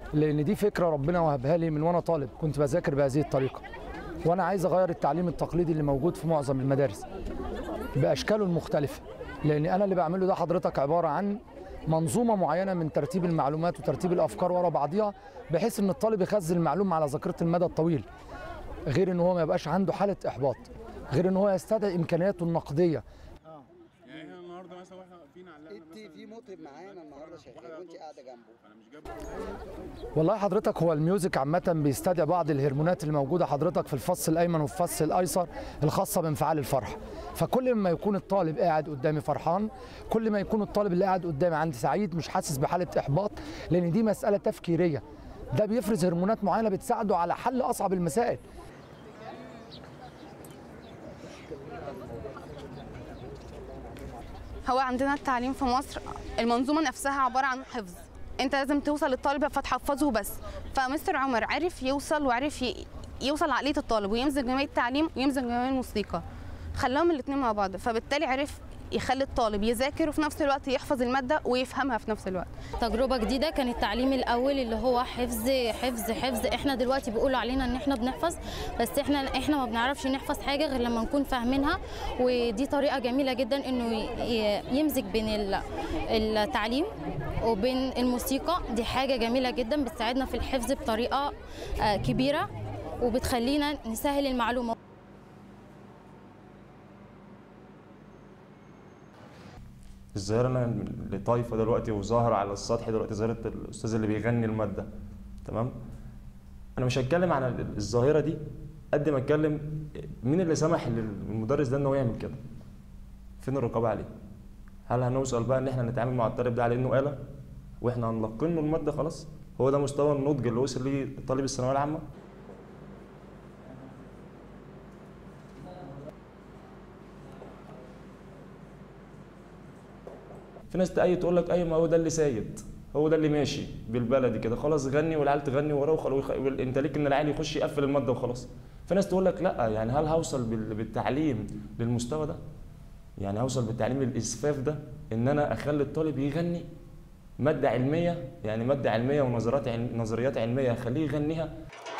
لان دي فكره ربنا وهبها لي من وانا طالب كنت بذاكر بهذه الطريقه وانا عايز اغير التعليم التقليدي اللي موجود في معظم المدارس باشكاله المختلفه لان انا اللي بعمله ده حضرتك عباره عن منظومه معينه من ترتيب المعلومات وترتيب الافكار ورا بعضيها بحيث ان الطالب يخزن المعلومه على ذاكره المدى الطويل غير ان هو ما يبقاش عنده حاله احباط غير ان هو يستدعي امكانياته النقديه يعني احنا النهارده مثلا واحنا فينا علقنا انت في مطرب معانا النهارده شغال وانت قاعده جنبه انا مش جايب والله حضرتك هو الميوزك عامة بيستدعي بعض الهرمونات اللي موجودة حضرتك في الفص الأيمن والفص الأيسر الخاصة بانفعال الفرح فكل ما يكون الطالب قاعد قدامي فرحان كل ما يكون الطالب اللي قاعد قدامي عندي سعيد مش حاسس بحالة إحباط لأن دي مسألة تفكيرية ده بيفرز هرمونات معينة بتساعده على حل أصعب المسائل هو عندنا التعليم في مصر المنظومه نفسها عباره عن حفظ انت لازم توصل للطالب فتحفظه بس فمستر عمر عرف يوصل وعرف ي... يوصل عقليه الطالب ويمزج جميع التعليم ويمزج جميع الموسيقى خلاهم الاثنين مع بعض فبالتالي عرف يخلي الطالب يذاكر وفي نفس الوقت يحفظ الماده ويفهمها في نفس الوقت تجربة جديدة كان التعليم الأول اللي هو حفظ حفظ حفظ احنا دلوقتي بيقولوا علينا ان احنا بنحفظ بس احنا احنا ما بنعرفش نحفظ حاجة غير لما نكون فاهمينها ودي طريقة جميلة جدا انه ي- يمزج بين ال- التعليم وبين الموسيقى دي حاجة جميلة جدا بتساعدنا في الحفظ بطريقة آه، كبيرة وبتخلينا نسهل المعلومة الظاهرة أنا اللي طايفة دلوقتي وظاهرة على السطح دلوقتي ظاهرة الأستاذ اللي بيغني المادة تمام أنا مش هتكلم عن الظاهرة دي قد ما أتكلم مين اللي سمح للمدرس ده إن هو يعمل كده فين الرقابة عليه هل هنوصل بقى إن إحنا نتعامل مع الطالب ده على إنه آلة وإحنا هنلقن له المادة خلاص هو ده مستوى النضج اللي وصل ليه طالب الثانوية العامة في ناس تأيد تقول لك ايوه ما هو ده اللي سايد هو ده اللي ماشي بالبلدي كده خلاص غني والعيال تغني وراه وخلاص انت ليك ان العيال يخش يقفل الماده وخلاص في ناس تقول لك لا يعني هل هوصل بال- بالتعليم للمستوى ده يعني هوصل بالتعليم للاسفاف ده ان انا اخلي الطالب يغني ماده علميه يعني ماده علميه ونظريات علم نظريات علميه اخليه يغنيها